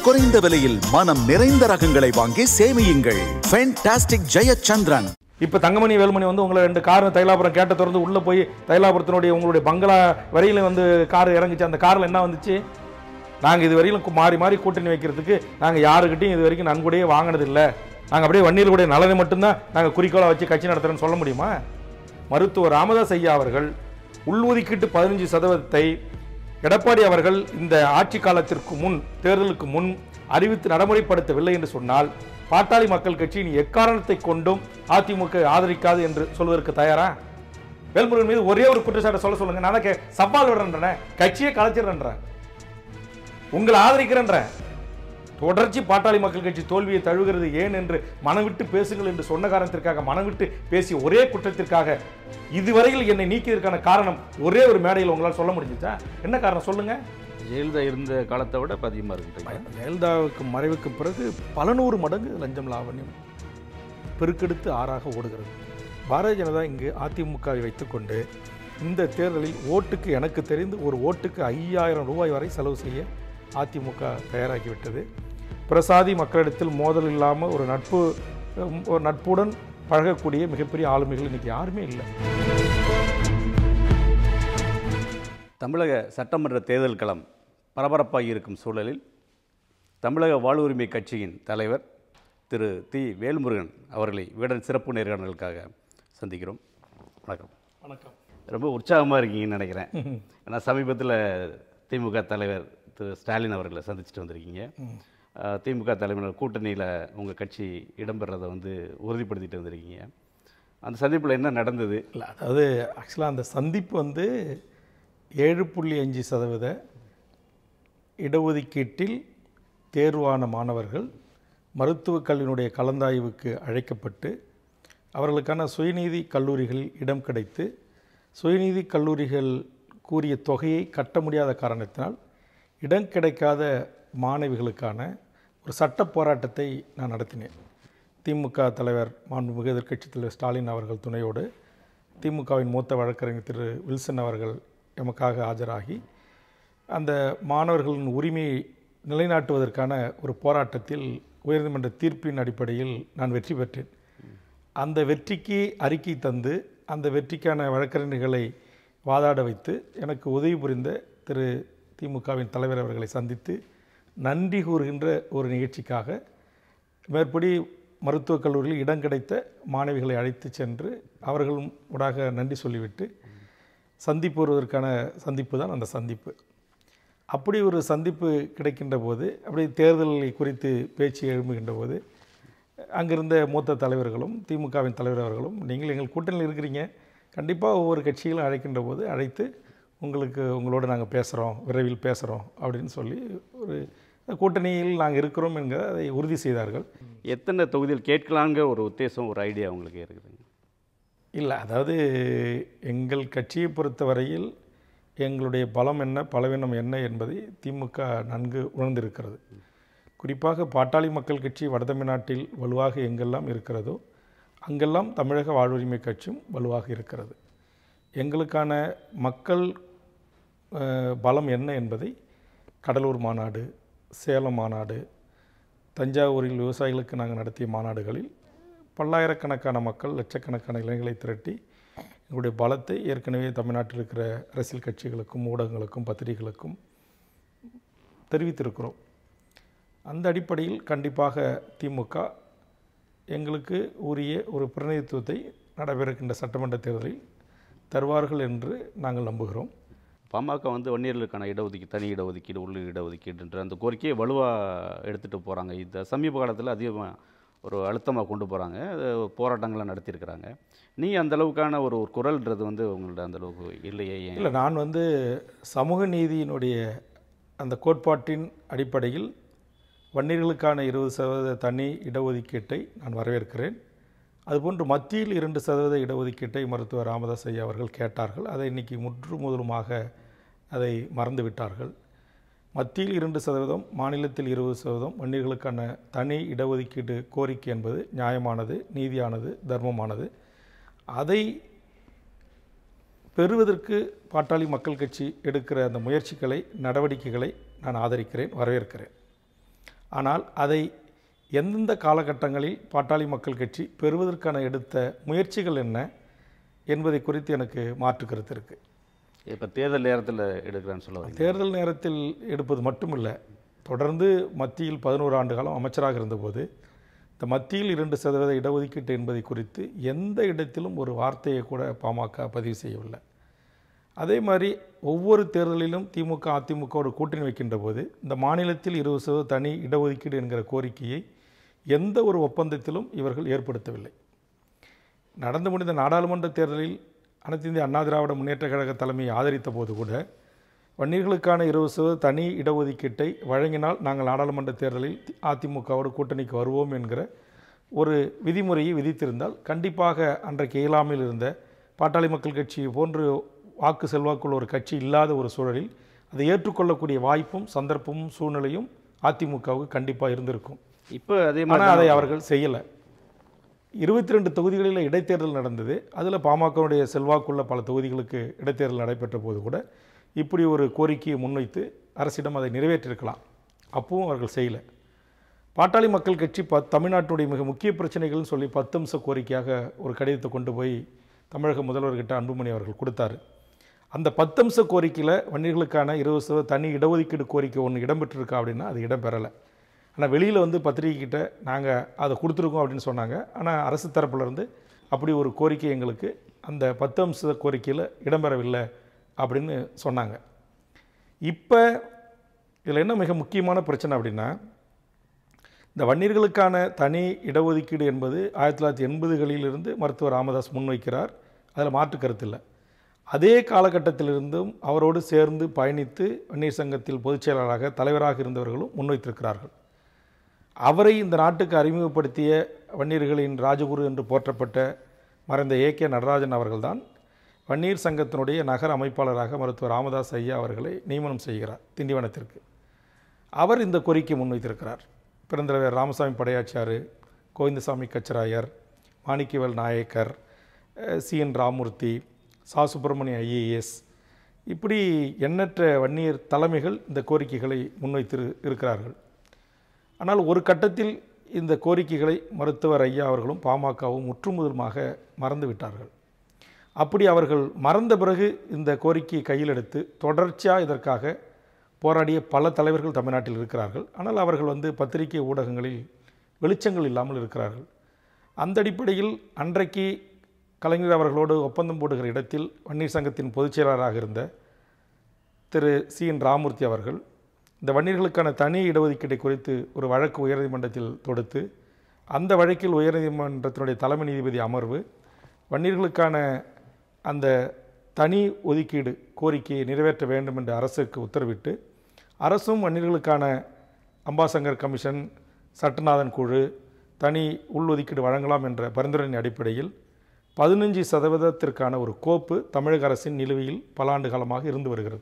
குறைந்த விலையில் மனம் நிறைந்த ரகங்களை வாங்கி சேமியுங்கள் ஃபென்டாஸ்டிக் ஜெயச்சந்திரன் இப்போ தங்கமணி வேலுமணி வந்து உங்களை ரெண்டு கார் தைலாபுரம் கேட்ட திறந்து உள்ளே போய் தைலாபுரத்தினுடைய உங்களுடைய பங்களா வரையில் வந்து கார் இறங்குச்சு அந்த காரில் என்ன வந்துச்சு நாங்கள் இது வரையிலும் கு- மாறி மாறி கூட்டணி வைக்கிறதுக்கு நாங்கள் யாருக்கிட்டையும் இது வரைக்கும் நன்கொடையே வாங்கினதில்லை நாங்கள் அப்படியே வன்னியர்களுடைய நலனை மட்டும்தான் நாங்கள் குறிக்கோளை வச்சு கட்சி நடத்துகிறோன்னு சொல்ல முடியுமா மருத்துவர் ராமதாஸ் ஐயா அவர்கள் உள்ஒதுக்கீட்டு பதினஞ்சு சதவீதத்தை எடப்பாடி அவர்கள் இந்த ஆட்சி காலத்திற்கு முன் தேர்தலுக்கு முன் அறிவித்து நடைமுறைப்படுத்தவில்லை என்று சொன்னால் பாட்டாளி மக்கள் கட்சி இனி எக்காரணத்தை கொண்டும் அதிமுக ஆதரிக்காது என்று சொல்வதற்கு தயாரா வேல்முருகன் மீது ஒரே ஒரு குற்றச்சாட்டை சொல்ல சொல்லுங்க நான் தான் கே- சவால் விடுறேன் கட்சியை கலைச்சிடுறேன் உங்களை ஆதரிக்கிறேன்றேன் தொடர்ச்சி பாட்டாளி மக்கள் கட்சி தோல்வியை தழுவுகிறது ஏன் என்று மனவிட்டு பேசுங்கள் என்று சொன்ன காரணத்திற்காக மனவிட்டு பேசிய ஒரே குற்றத்திற்காக இதுவரையில் என்னை நீக்கியதற்கான காரணம் ஒரே ஒரு மேடையில் உங்களால் சொல்ல முடிஞ்சுச்சா என்ன காரணம் சொல்லுங்க ஜெயலலிதா இருந்த காலத்தை விட இப்போ அதிகமாக இருக்குன்றீங்க ஜெயலலிதாவுக்கு மறைவுக்கு பிறகு பல நூறு மடங்கு லஞ்சம் லாவண்யம் பெருக்கெடுத்து ஆறாக ஓடுகிறது பாரதிய ஜனதா இங்கு அதிமுகவை வைத்துக்கொண்டு இந்த தேர்தலில் ஓட்டுக்கு எனக்கு தெரிந்து ஒரு ஓட்டுக்கு ஐயாயிரம் ரூபாய் வரை செலவு செய்ய அதிமுக தயாராகிவிட்டது பிரசாதி மக்களிடத்தில் மோதல் இல்லாமல் ஒரு நட்பு உம், ஒரு நட்புடன் பழகக்கூடிய மிகப்பெரிய ஆளுமைகள் இன்னைக்கு யாருமே இல்லை தமிழக சட்டமன்ற தேர்தல் களம் பரபரப்பாகி இருக்கும் சூழலில் தமிழக வாழ்வுரிமை கட்சியின் தலைவர் திரு தி வேல்முருகன் அவர்களை விகடன் சிறப்பு நேர்காணலுக்காக சந்திக்கிறோம் வணக்கம் வணக்கம் ரொம்ப உற்சாகமாக இருக்கீங்கன்னு நினைக்கிறேன் ஏன்னா சமீபத்தில் திமுக தலைவர் திரு ஸ்டாலின் அவர்களை சந்திச்சுட்டு வந்திருக்கீங்க அஹ், திமுக தலைவர் கூட்டணியில் உங்கள் கட்சி இடம்பெறதை வந்து உறுதிப்படுத்திட்டு வந்திருக்கீங்க அந்த சந்திப்பில் என்ன நடந்தது இல்லை அதாவது ஆக்சுவலாக அந்த சந்திப்பு வந்து ஏழு புள்ளி அஞ்சு சதவீத இடஒதுக்கீட்டில் தேர்வான மாணவர்கள் மருத்துவக் கல்வியினுடைய கலந்தாய்வுக்கு அழைக்கப்பட்டு அவர்களுக்கான சுயநீதி கல்லூரிகளில் இடம் கிடைத்து சுயநீதி கல்லூரிகள் கூறிய தொகையை கட்ட முடியாத காரணத்தினால் இடம் கிடைக்காத மாணவிகளுக்கான ஒரு சட்ட போராட்டத்தை நான் நடத்தினேன் திமுக தலைவர் மாண்புமிகு எதிர்க்கட்சித் தலைவர் ஸ்டாலின் அவர்கள் துணையோடு திமுகவின் மூத்த வழக்கறிஞர் திரு வில்சன் அவர்கள் எமக்காக ஆஜராகி அந்த மாணவர்களின் உரிமையை நிலைநாட்டுவதற்கான ஒரு போராட்டத்தில் உயர்நீதிமன்ற தீர்ப்பின் அடிப்படையில் நான் வெற்றி பெற்றேன் அந்த வெற்றிக்கு அறிக்கை தந்து அந்த வெற்றிக்கான வழக்கறிஞர்களை வாதாட வைத்து எனக்கு உதவி புரிந்த திரு திமுகவின் தலைவர் அவர்களை சந்தித்து நன்றி கூறுகின்ற ஒரு நிகழ்ச்சிக்காக மேற்படி மருத்துவக் கல்லூரியில் இடம் கிடைத்த மாணவிகளை அழைத்து சென்று அவர்களும் ஊடாக நன்றி சொல்லிவிட்டு சந்திப்பு வருவதற்கான சந்திப்பு தான் அந்த சந்திப்பு அப்படி ஒரு சந்திப்பு கிடைக்கின்ற போது அப்படி தேர்தலை குறித்து பேச்சு எழும்புகின்ற போது அங்கிருந்த மூத்த தலைவர்களும் திமுகவின் தலைவர் அவர்களும் நீங்கள் எங்கள் கூட்டணியில் இருக்கிறீங்க கண்டிப்பாக ஒவ்வொரு கட்சிகளும் அழைக்கின்ற போது அழைத்து உங்களுக்கு உங்களோட நாங்கள் பேசுகிறோம் விரைவில் பேசுகிறோம் அப்படின்னு சொல்லி ஒரு கூட்டணியில் நாங்கள் இருக்கிறோம் என்கிற அதை உறுதி செய்தார்கள் எத்தனை தொகுதியில் கேட்கலாங்கிற ஒரு உத்தேசம் ஒரு ஐடியா உங்களுக்கு இருக்குதுங்க இல்லை அதாவது எங்கள் கட்சியை பொறுத்தவரையில் எங்களுடைய பலம் என்ன பலவீனம் என்ன என்பதை திமுக நன்கு உணர்ந்திருக்கிறது குறிப்பாக பாட்டாளி மக்கள் கட்சி வடதமிழ்நாட்டில் வலுவாக எங்கெல்லாம் இருக்கிறதோ அங்கெல்லாம் தமிழக வாழ்வுரிமை கட்சியும் வலுவாக இருக்கிறது எங்களுக்கான மக்கள் அஹ், பலம் என்ன என்பதை கடலூர் மாநாடு சேலம் மாநாடு தஞ்சாவூரில் விவசாயிகளுக்கு நாங்கள் நடத்திய மாநாடுகளில் பல்லாயிரக்கணக்கான மக்கள் லட்சக்கணக்கான இளைஞர்களை திரட்டி எங்களுடைய பலத்தை ஏற்கனவே தமிழ்நாட்டில் இருக்கிற அரசியல் கட்சிகளுக்கும் ஊடகங்களுக்கும் பத்திரிகைகளுக்கும் தெரிவித்திருக்கிறோம் அந்த அடிப்படையில் கண்டிப்பாக திமுக எங்களுக்கு உரிய ஒரு பிரதிநிதித்துவத்தை நடைபெறுகின்ற சட்டமன்ற தேர்தலில் தருவார்கள் என்று நாங்கள் நம்புகிறோம் பாமக வந்து வன்னியர்களுக்கான இடஒதுக்கீடு தனி இடஒதுக்கீடு உள்ள இடஒதுக்கீடுன்ற அந்த கோரிக்கையை வலுவாக எடுத்துகிட்டு போகிறாங்க இந்த சமீப காலத்தில் அதிகமாக ஒரு அழுத்தமாக கொண்டு போகிறாங்க போராட்டங்களை நடத்தியிருக்கிறாங்க நீங்கள் அந்த அளவுக்கான ஒரு ஒரு குரல்ன்றது வந்து உங்கள்ட்ட அந்த அளவுக்கு இல்லையே ஏன் இல்லை நான் வந்து சமூக நீதியினுடைய அந்த கோட்பாட்டின் அடிப்படையில் வன்னியர்களுக்கான இருபது சதவீத தனி இடஒதுக்கீட்டை நான் வரவேற்கிறேன் அதுபோன்று மத்தியில் இரண்டு சதவீத இடஒதுக்கீட்டை மருத்துவர் ராமதாஸ் ஐயா அவர்கள் கேட்டார்கள் அதை இன்னைக்கு முற்று முதலுமாக அதை மறந்து விட்டார்கள் மத்தியில் இரண்டு சதவீதம் மாநிலத்தில் இருபது சதவீதம் வன்னியர்களுக்கான தனி இடஒதுக்கீடு கோரிக்கை என்பது நியாயமானது நீதியானது தர்மமானது அதை பெறுவதற்கு பாட்டாளி மக்கள் கட்சி எடுக்கிற அந்த முயற்சிகளை நடவடிக்கைகளை நான் ஆதரிக்கிறேன் வரவேற்கிறேன் ஆனால் அதை எந்தெந்த காலகட்டங்களில் பாட்டாளி மக்கள் கட்சி பெறுவதற்கான எடுத்த முயற்சிகள் என்ன என்பதை குறித்து எனக்கு மாற்று கருத்து இருக்குது இப்போ தேர்தல் நேரத்தில் எடுக்கிறேன்னு சொல்ல வரீங்க தேர்தல் நேரத்தில் எடுப்பது மட்டுமில்லை தொடர்ந்து மத்தியில் பதினோரு ஆண்டு காலம் அமைச்சராக இருந்தபோது இந்த மத்தியில் இரண்டு சதவீத இடஒதுக்கீட்டு என்பதை குறித்து எந்த இடத்திலும் ஒரு வார்த்தையை கூட பாமக பதிவு செய்யவில்லை அதே மாதிரி ஒவ்வொரு தேர்தலிலும் திமுக அதிமுகவோடு கூட்டணி வைக்கின்ற போது இந்த மாநிலத்தில் இருபது சதவீத தனி இடஒதுக்கீடு என்கிற கோரிக்கையை எந்த ஒரு ஒப்பந்தத்திலும் இவர்கள் ஏற்படுத்தவில்லை நடந்து முடிந்த நாடாளுமன்ற தேர்தலில் அனைத்து இந்திய அண்ணா திராவிட முன்னேற்ற கழக தலைமையை ஆதரித்த போது கூட வன்னியர்களுக்கான இருபது சதவீத தனி இடஒதுக்கீட்டை வழங்கினால் நாங்கள் நாடாளுமன்ற தேர்தலில் அதிமுகவோடு கூட்டணிக்கு வருவோம் என்கிற ஒரு விதிமுறையை விதித்திருந்தால் கண்டிப்பாக அன்றைக்கு இயலாமையில் இருந்த பாட்டாளி மக்கள் கட்சி போன்று வாக்கு செல்வாக்குள்ள ஒரு கட்சி இல்லாத ஒரு சூழலில் அதை ஏற்றுக்கொள்ளக்கூடிய வாய்ப்பும் சந்தர்ப்பமும் சூழ்நிலையும் அதிமுகவுக்கு கண்டிப்பாக இருந்திருக்கும் இப்போ அதே ஆனால் மாதிரி அதை அவர்கள் செய்யலை இருபத்தி ரெண்டு தொகுதிகளில் இடைத்தேர்தல் நடந்தது அதில் பாமகவுடைய செல்வாக்குள்ள பல தொகுதிகளுக்கு இடைத்தேர்தல் நடைபெற்ற போது கூட இப்படி ஒரு கோரிக்கையை முன்வைத்து அரசிடம் அதை நிறைவேற்றிருக்கலாம் அப்பவும் அவர்கள் செய்யலை பாட்டாளி மக்கள் கட்சி ப தமிழ்நாட்டுடைய மிக முக்கிய பிரச்சனைகள்னு சொல்லி பத்து அம்ச கோரிக்கையாக ஒரு கடிதத்தை கொண்டு போய் தமிழக முதல்வர்கிட்ட அன்புமணி அவர்கள் கொடுத்தாரு அந்த பத்தம்ச கோரிக்கையில் வன்னியர்களுக்கான இருபது சதவீத தனி இடஒதுக்கீடு கோரிக்கை ஒன்று இடம்பெற்றிருக்கா அப்படின்னா அது இடம்பெறலை ஆனால் வெளியில் வந்து பத்திரிகைக்கிட்ட நாங்கள் அதை கொடுத்துருக்கோம் அப்படின்னு சொன்னாங்க ஆனால் அரசு தரப்புல இருந்து அப்படி ஒரு கோரிக்கை எங்களுக்கு அந்த பத்து அம்ச கோரிக்கையில் இடம்பெறவில்லை அப்படின்னு சொன்னாங்க இப்போ இதில் என்ன மிக முக்கியமான பிரச்சனை அப்படின்னா இந்த வன்னியர்களுக்கான தனி இடஒதுக்கீடு என்பது ஆயிரத்தி தொள்ளாயிரத்தி எண்பதுகளிலிருந்து மருத்துவர் ராமதாஸ் முன்வைக்கிறார் அதில் மாற்று கருத்தில்லை அதே காலகட்டத்திலிருந்தும் அவரோடு சேர்ந்து பயணித்து வன்னியர் சங்கத்தில் பொதுச் செயலாளராக தலைவராக இருந்தவர்களும் முன்வைத்திருக்கிறார்கள் அவரை இந்த நாட்டுக்கு அறிமுகப்படுத்திய வன்னியர்களின் ராஜகுரு என்று போற்றப்பட்ட மறைந்த ஏ கே நடராஜன் அவர்கள்தான் வன்னியர் சங்கத்தினுடைய நகர அமைப்பாளராக மருத்துவர் ராமதாஸ் ஐயா அவர்களை நியமனம் செய்கிறார் திண்டிவனத்திற்கு அவர் இந்த கோரிக்கை முன்வைத்திருக்கிறார் பெருந்தலைவர் ராமசாமி படையாச்சியார் கோவிந்தசாமி கச்சராயர் மாணிக்கவேல் நாயக்கர் அஹ், சி என் ராமூர்த்தி சா சுப்பிரமணிய ஐஏஎஸ் இப்படி எண்ணற்ற வன்னியர் தலைமைகள் இந்த கோரிக்கைகளை முன்வைத்து இருக்கிறார்கள் ஆனால் ஒரு கட்டத்தில் இந்த கோரிக்கைகளை மருத்துவர் ஐயா அவர்களும் பாமகவும் முற்றுமுதலுமாக மறந்து விட்டார்கள் அப்படி அவர்கள் மறந்த பிறகு இந்த கோரிக்கையை கையில் எடுத்து தொடர்ச்சியாக இதற்காக போராடிய பல தலைவர்கள் தமிழ்நாட்டில் இருக்கிறார்கள் ஆனால் அவர்கள் வந்து பத்திரிகை ஊடகங்களில் வெளிச்சங்கள் இல்லாமல் இருக்கிறார்கள் அந்த அடிப்படையில் அன்றைக்கு கலைஞர் அவர்களோடு ஒப்பந்தம் போடுகிற இடத்தில் வன்னியர் சங்கத்தின் பொதுச் செயலாளராக இருந்த திரு சி என் ராமூர்த்தி அவர்கள் இந்த வன்னியர்களுக்கான தனி இடஒதுக்கீட்டை குறித்து ஒரு வழக்கு உயர்நீதிமன்றத்தில் தொடுத்து அந்த வழக்கில் உயர்நீதிமன்றத்தினுடைய தலைமை நீதிபதி அமர்வு வன்னியர்களுக்கான அந்த தனி ஒதுக்கீடு கோரிக்கையை நிறைவேற்ற வேண்டும் என்று அரசுக்கு உத்தரவிட்டு அரசும் வன்னியர்களுக்கான அம்பாசங்கர் கமிஷன் சட்டநாதன் குழு தனி உள்ஒதுக்கீடு வழங்கலாம் என்ற பரிந்துரையின் அடிப்படையில் பதினஞ்சு சதவீதத்திற்கான ஒரு கோப்பு தமிழக அரசின் நிலுவையில் பல ஆண்டு காலமாக இருந்து வருகிறது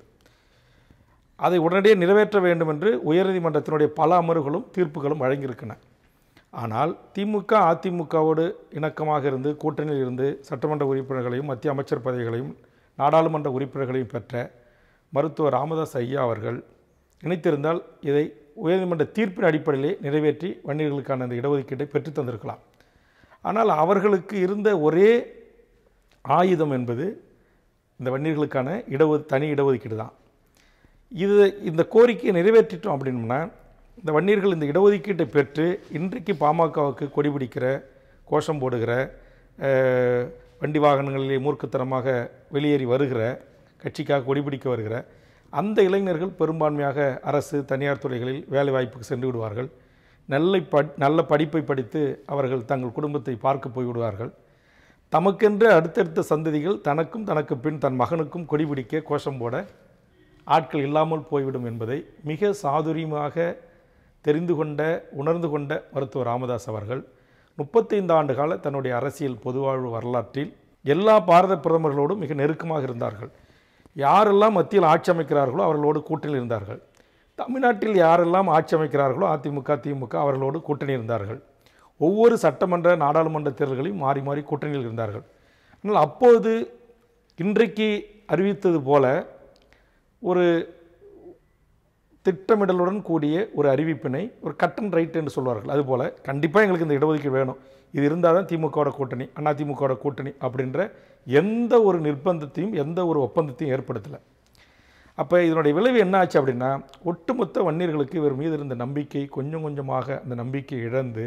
அதை உடனடியே நிறைவேற்ற வேண்டும் என்று உயர்நீதிமன்றத்தினுடைய பல அமர்வுகளும் தீர்ப்புகளும் வழங்கியிருக்கின்றன ஆனால் திமுக அதிமுகவோடு இணக்கமாக இருந்து கூட்டணியில் இருந்து சட்டமன்ற உறுப்பினர்களையும் மத்திய அமைச்சர் பதவிகளையும் நாடாளுமன்ற உறுப்பினர்களையும் பெற்ற மருத்துவர் ராமதாஸ் ஐயா அவர்கள் நினைத்திருந்தால் இதை உயர்நீதிமன்ற தீர்ப்பின் அடிப்படையிலே நிறைவேற்றி வன்னியர்களுக்கான அந்த இடஒதுக்கீட்டை பெற்றுத் தந்திருக்கலாம் ஆனால் அவர்களுக்கு இருந்த ஒரே ஆயுதம் என்பது இந்த வன்னியர்களுக்கான இடஒது தனி இடஒதுக்கீடு தான் இது இந்த கோரிக்கையை நிறைவேற்றிட்டோம் அப்படின்னா இந்த வன்னியர்கள் இந்த இடஒதுக்கீட்டை பெற்று இன்றைக்கு பாமகவுக்கு கொடி பிடிக்கிற கோஷம் போடுகிற அஹ், வண்டி வாகனங்களிலே மூர்க்கத்தனமாக வெளியேறி வருகிற கட்சிக்காக கொடி பிடிக்க வருகிற அந்த இளைஞர்கள் பெரும்பான்மையாக அரசு தனியார் துறைகளில் வேலைவாய்ப்புக்கு சென்று விடுவார்கள் நல்ல பட் நல்ல படிப்பை படித்து அவர்கள் தங்கள் குடும்பத்தை பார்க்க போய்விடுவார்கள் தமக்கென்று அடுத்தடுத்த சந்ததிகள் தனக்கும் தனக்கு பின் தன் மகனுக்கும் கொடி பிடிக்க கோஷம் போட ஆட்கள் இல்லாமல் போய்விடும் என்பதை மிக சாதுரியமாக தெரிந்து கொண்ட உணர்ந்து கொண்ட மருத்துவர் ராமதாஸ் அவர்கள் முப்பத்தைந்து ஆண்டு கால தன்னுடைய அரசியல் பொதுவாழ்வு வரலாற்றில் எல்லா பாரத பிரதமர்களோடும் மிக நெருக்கமாக இருந்தார்கள் யாரெல்லாம் மத்தியில் ஆட்சி அமைக்கிறார்களோ அவர்களோடு கூட்டணியில் இருந்தார்கள் தமிழ்நாட்டில் யாரெல்லாம் ஆட்சி அமைக்கிறார்களோ அதிமுக திமுக அவர்களோடு கூட்டணி இருந்தார்கள் ஒவ்வொரு சட்டமன்ற நாடாளுமன்ற தேர்தல்களையும் மாறி மாறி கூட்டணியில் இருந்தார்கள் ஆனால் அப்போது இன்றைக்கு அறிவித்தது போல ஒரு திட்டமிடலுடன் கூடிய ஒரு அறிவிப்பினை ஒரு கட் அண்ட் ரைட் என்று சொல்வார்கள் அதுபோல் கண்டிப்பாக எங்களுக்கு இந்த இடஒதுக்கீடு வேணும் இது இருந்தால் தான் திமுகவோட கூட்டணி அண்ணா திமுகவோட கூட்டணி அப்படின்ற எந்த ஒரு நிர்பந்தத்தையும் எந்த ஒரு ஒப்பந்தத்தையும் ஏற்படுத்தலை அப்போ இதனுடைய விளைவு என்ன ஆச்சு அப்படின்னா ஒட்டுமொத்த வன்னியர்களுக்கு இவர் மீது இருந்த நம்பிக்கை கொஞ்சம் கொஞ்சமாக அந்த நம்பிக்கை இழந்து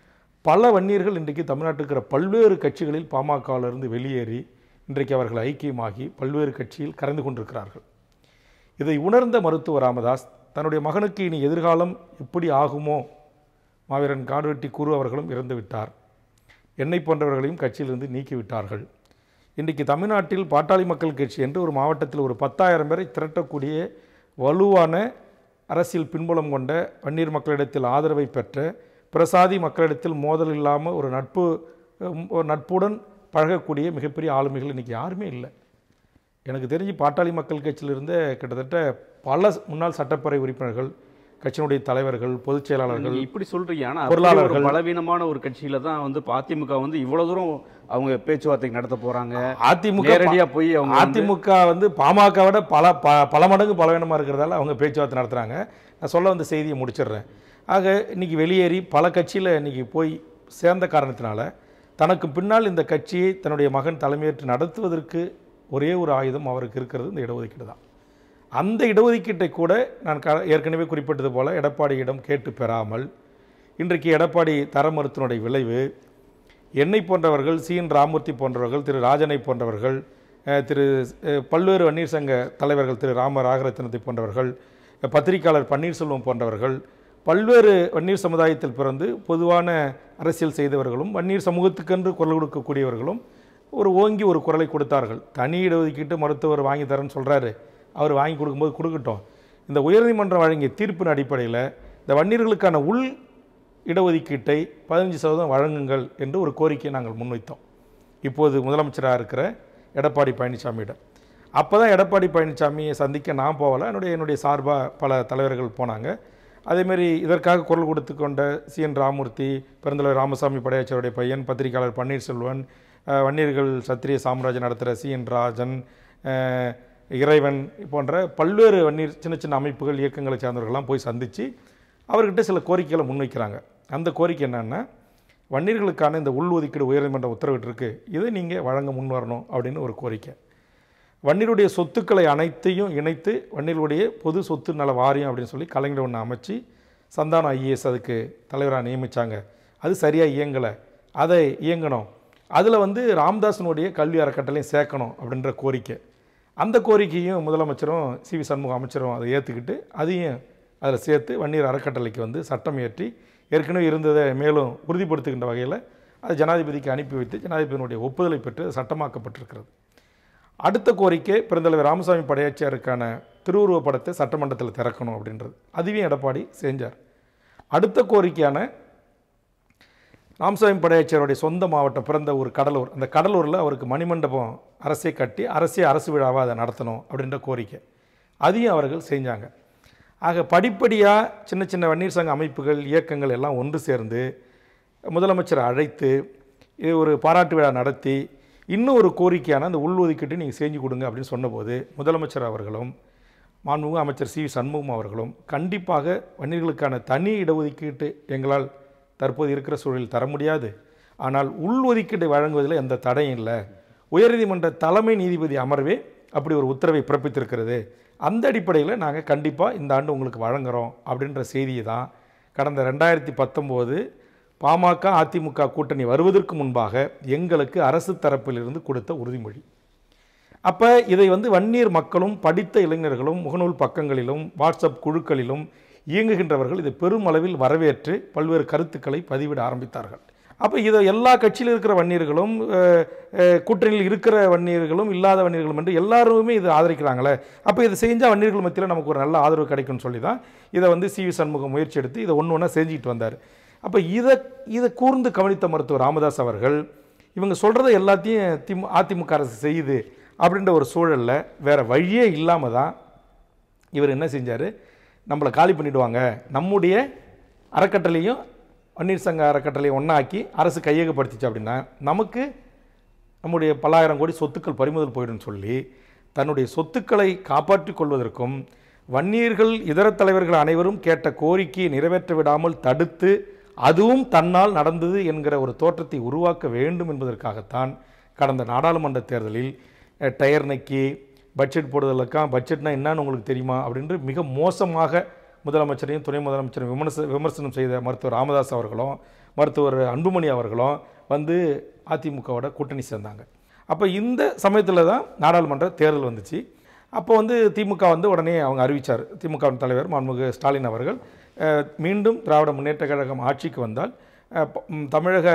பல வன்னியர்கள் இன்றைக்கு தமிழ்நாட்டில் இருக்கிற பல்வேறு கட்சிகளில் பாமகவிலிருந்து வெளியேறி இன்றைக்கு அவர்கள் ஐக்கியமாகி பல்வேறு கட்சியில் கரைந்து கொண்டிருக்கிறார்கள் இதை உணர்ந்த மருத்துவர் ராமதாஸ் தன்னுடைய மகனுக்கு இனி எதிர்காலம் எப்படி ஆகுமோ மாவீரன் காடுவெட்டி குரு அவர்களும் இறந்து விட்டார் என்னை போன்றவர்களையும் கட்சியிலிருந்து நீக்கிவிட்டார்கள் இன்றைக்கு தமிழ்நாட்டில் பாட்டாளி மக்கள் கட்சி என்று ஒரு மாவட்டத்தில் ஒரு பத்தாயிரம் பேரை திரட்டக்கூடிய வலுவான அரசியல் பின்புலம் கொண்ட வன்னீர் மக்களிடத்தில் ஆதரவை பெற்ற பிரசாதி மக்களிடத்தில் மோதல் இல்லாமல் ஒரு நட்பு உம், ஒரு நட்புடன் பழகக்கூடிய மிகப்பெரிய ஆளுமைகள் இன்றைக்கி யாருமே இல்லை எனக்கு தெரிஞ்சு பாட்டாளி மக்கள் கட்சியில் இருந்த கிட்டத்தட்ட பல முன்னாள் சட்டப்பேரவை உறுப்பினர்கள் கட்சியினுடைய தலைவர்கள் பொதுச் செயலாளர்கள் நீங்க இப்படி சொல்றீங்க ஆனா பொருளாளர்கள். பொருளாளர்கள் பலவீனமான ஒரு கட்சியில தான் வந்து இப்ப அதிமுக வந்து இவ்வளவு தூரம் அவங்க பேச்சுவார்த்தை நடத்த போறாங்க அதிமுக நேரடியா போய் அவங்க வந்து- அதிமுக வந்து பாமக விட பல ப பல மடங்கு பலவீனமாக இருக்கிறதால அவங்க பேச்சுவார்த்தை நடத்துகிறாங்க நான் சொல்ல வந்த செய்தியை முடிச்சிடுறேன் ஆக இன்னைக்கு வெளியேறி பல கட்சியில் இன்னைக்கு போய் சேர்ந்த காரணத்தினால தனக்கு பின்னால் இந்த கட்சியை தன்னுடைய மகன் தலைமையேற்று நடத்துவதற்கு ஒரே ஒரு ஆயுதம் அவருக்கு இருக்கிறது இந்த இடஒதுக்கீடு தான் அந்த இடஒதுக்கீட்டை கூட நான் க ஏற்கனவே குறிப்பிட்டது போல எடப்பாடியிடம் கேட்டு பெறாமல் இன்றைக்கு எடப்பாடி தர மறுத்தினுடைய விளைவு என்னை போன்றவர்கள் சி என் ராமூர்த்தி போன்றவர்கள் திரு ராஜனை போன்றவர்கள் அஹ், திரு அஹ், பல்வேறு வன்னியர் சங்க தலைவர்கள் திரு ராம ராகரத்னத்தை போன்றவர்கள் அஹ், பத்திரிகையாளர் பன்னீர்செல்வம் போன்றவர்கள் பல்வேறு வன்னியர் சமுதாயத்தில் பிறந்து பொதுவான அரசியல் செய்தவர்களும் வன்னியர் சமூகத்துக்கென்று குரல் கொடுக்கக்கூடியவர்களும் ஒரு ஓங்கி ஒரு குரலை கொடுத்தார்கள் தனி இடஒதுக்கீட்டு மருத்துவர் வாங்கி தரேன்னு சொல்கிறாரு அவர் வாங்கி கொடுக்கும்போது கொடுக்கட்டும் இந்த உயர்நீதிமன்றம் வழங்கிய தீர்ப்பின் அடிப்படையில் இந்த வன்னியர்களுக்கான உள் இடஒதுக்கீட்டை பதினஞ்சு சதவீதம் வழங்குங்கள் என்று ஒரு கோரிக்கையை நாங்கள் முன்வைத்தோம் இப்போது முதலமைச்சராக இருக்கிற எடப்பாடி பழனிசாமியிடம் அப்போ தான் எடப்பாடி பழனிசாமியை சந்திக்க நான் போகலை என்னுடைய என்னுடைய சார்பாக பல தலைவர்கள் போனாங்க அதேமாரி இதற்காக குரல் கொடுத்து கொண்ட சி என் ராமூர்த்தி பெருந்தலைவர் ராமசாமி படையாச்சியருடைய பையன் பத்திரிகையாளர் பன்னீர்செல்வன் அஹ், வன்னியர்கள் சத்திரிய சாம்ராஜ்யம் நடத்துகிற சி என் ராஜன் அஹ், இறைவன் போன்ற பல்வேறு வன்னியர் சின்ன சின்ன அமைப்புகள் இயக்கங்களை சார்ந்தவர்கள்லாம் போய் சந்தித்து அவர்கிட்ட சில கோரிக்கைகளை முன்வைக்கிறாங்க அந்த கோரிக்கை என்னன்னா வன்னியர்களுக்கான இந்த உள்ஒதுக்கீடு உயர்நீதிமன்றம் உத்தரவிட்டிருக்கு இதை நீங்கள் வழங்க முன் வரணும் அப்படின்னு ஒரு கோரிக்கை வன்னியருடைய சொத்துக்களை அனைத்தையும் இணைத்து வன்னியர்களுடைய பொது சொத்து நல வாரியம் அப்படின்னு சொல்லி கலைஞர் ஒன்று அமைச்சு சந்தானம் ஐஏஎஸ் அதுக்கு தலைவராக நியமித்தாங்க அது சரியாக இயங்கலை அதை இயங்கணும் அதில் வந்து ராமதாசனுடைய கல்வி அறக்கட்டளையும் சேர்க்கணும் அப்படின்ற கோரிக்கை அந்த கோரிக்கையும் முதலமைச்சரும் சி வி சண்முக அமைச்சரும் அதை ஏற்றுக்கிட்டு அதையும் அதில் சேர்த்து வன்னியர் அறக்கட்டளைக்கு வந்து சட்டம் இயற்றி ஏற்கனவே இருந்ததை மேலும் உறுதிப்படுத்துகின்ற வகையில் அது ஜனாதிபதிக்கு அனுப்பி வைத்து ஜனாதிபதியினுடைய ஒப்புதலை பெற்று அது சட்டமாக்கப்பட்டிருக்கிறது அடுத்த கோரிக்கை பெருந்தலைவர் ராமசாமி படையாச்சியாருக்கான திருவுருவப் படத்தை சட்டமன்றத்தில் திறக்கணும் அப்படின்றது அதுவே எடப்பாடி செஞ்சார் அடுத்த கோரிக்கையான ராமசாமி படையாச்சியாருடைய சொந்த மாவட்டம் பிறந்த ஒரு கடலூர் அந்த கடலூரில் அவருக்கு மணிமண்டபம் அரசே கட்டி அரசே அரசு விழாவாக அதை நடத்தணும் அப்படின்ற கோரிக்கை அதையும் அவர்கள் செஞ்சாங்க ஆக படிப்படியாக சின்ன சின்ன வன்னீர் சங்க அமைப்புகள் இயக்கங்கள் எல்லாம் ஒன்று சேர்ந்து முதலமைச்சரை அழைத்து இது ஒரு பாராட்டு விழா நடத்தி இன்னும் ஒரு கோரிக்கையான அந்த உள்ஒதுக்கீட்டை நீங்கள் செஞ்சு கொடுங்க அப்படின்னு சொன்னபோது முதலமைச்சர் அவர்களும் மாண்புமிகு அமைச்சர் சி வி சண்முகம் அவர்களும் கண்டிப்பாக வன்னியர்களுக்கான தனி இடஒதுக்கீட்டு எங்களால் தற்போது இருக்கிற சூழலில் தர முடியாது ஆனால் உள்ஒதுக்கீட்டை வழங்குவதில் எந்த தடையும் இல்லை உயர்நீதிமன்ற தலைமை நீதிபதி அமர்வே அப்படி ஒரு உத்தரவை பிறப்பித்திருக்கிறது அந்த அடிப்படையில் நாங்கள் கண்டிப்பாக இந்த ஆண்டு உங்களுக்கு வழங்குறோம் அப்படின்ற செய்தியை தான் கடந்த ரெண்டாயிரத்தி பத்தொம்போது பாமக அதிமுக கூட்டணி வருவதற்கு முன்பாக எங்களுக்கு அரசு தரப்பிலிருந்து கொடுத்த உறுதிமொழி அப்போ இதை வந்து வன்னியர் மக்களும் படித்த இளைஞர்களும் முகநூல் பக்கங்களிலும் வாட்ஸ்அப் குழுக்களிலும் இயங்குகின்றவர்கள் இதை பெருமளவில் வரவேற்று பல்வேறு கருத்துக்களை பதிவிட ஆரம்பித்தார்கள் அப்போ இதை எல்லா கட்சியில் இருக்கிற வன்னியர்களும் அஹ், அஹ், கூட்டணியில் இருக்கிற வன்னியர்களும் இல்லாத வன்னியர்களும் என்று எல்லாருமே இதை ஆதரிக்கிறாங்களே அப்போ இதை செஞ்சால் வன்னியர்கள் மத்தியில் நமக்கு ஒரு நல்ல ஆதரவு கிடைக்கும்னு சொல்லி தான் இதை வந்து சி வி சண்முகம் முயற்சி எடுத்து இதை ஒன்று ஒன்றா செஞ்சுக்கிட்டு வந்தார் அப்போ இதை இதை கூர்ந்து கவனித்த மருத்துவர் ராமதாஸ் அவர்கள் இவங்க சொல்கிறத எல்லாத்தையும் திமு அதிமுக அரசு செய்யுது அப்படின்ற ஒரு சூழலில் வேறு வழியே இல்லாமல் தான் இவர் என்ன செஞ்சார் நம்மளை காலி பண்ணிடுவாங்க நம்முடைய அறக்கட்டளையும் வன்னீர் சங்க அறக்கட்டளையும் ஒன்றாக்கி அரசு கையகப்படுத்திச்சு அப்படின்னா நமக்கு நம்முடைய பல்லாயிரம் கோடி சொத்துக்கள் பறிமுதல் போயிடும்னு சொல்லி தன்னுடைய சொத்துக்களை காப்பாற்றிக் கொள்வதற்கும் வன்னியர்கள் இதர தலைவர்கள் அனைவரும் கேட்ட கோரிக்கையை நிறைவேற்ற விடாமல் தடுத்து அதுவும் தன்னால் நடந்தது என்கிற ஒரு தோற்றத்தை உருவாக்க வேண்டும் என்பதற்காகத்தான் கடந்த நாடாளுமன்ற தேர்தலில் அஹ், டயர் நக்கி பட்ஜெட் போடுதலுக்காக பட்ஜெட்னா என்னன்னு உங்களுக்கு தெரியுமா அப்படின்று மிக மோசமாக முதலமைச்சரையும் துணை முதலமைச்சரையும் விமர்ச விமர்சனம் செய்த மருத்துவர் ராமதாஸ் அவர்களும் மருத்துவர் அன்புமணி அவர்களும் வந்து அதிமுகவோட கூட்டணி சேர்ந்தாங்க அப்போ இந்த சமயத்தில் தான் நாடாளுமன்ற தேர்தல் வந்துச்சு அப்போ வந்து திமுக வந்து உடனே அவங்க அறிவித்தார் திமுகவின் தலைவர் மாண்புமிகு ஸ்டாலின் அவர்கள் அஹ், மீண்டும் திராவிட முன்னேற்ற கழகம் ஆட்சிக்கு வந்தால் அஹ், ப- ம், தமிழக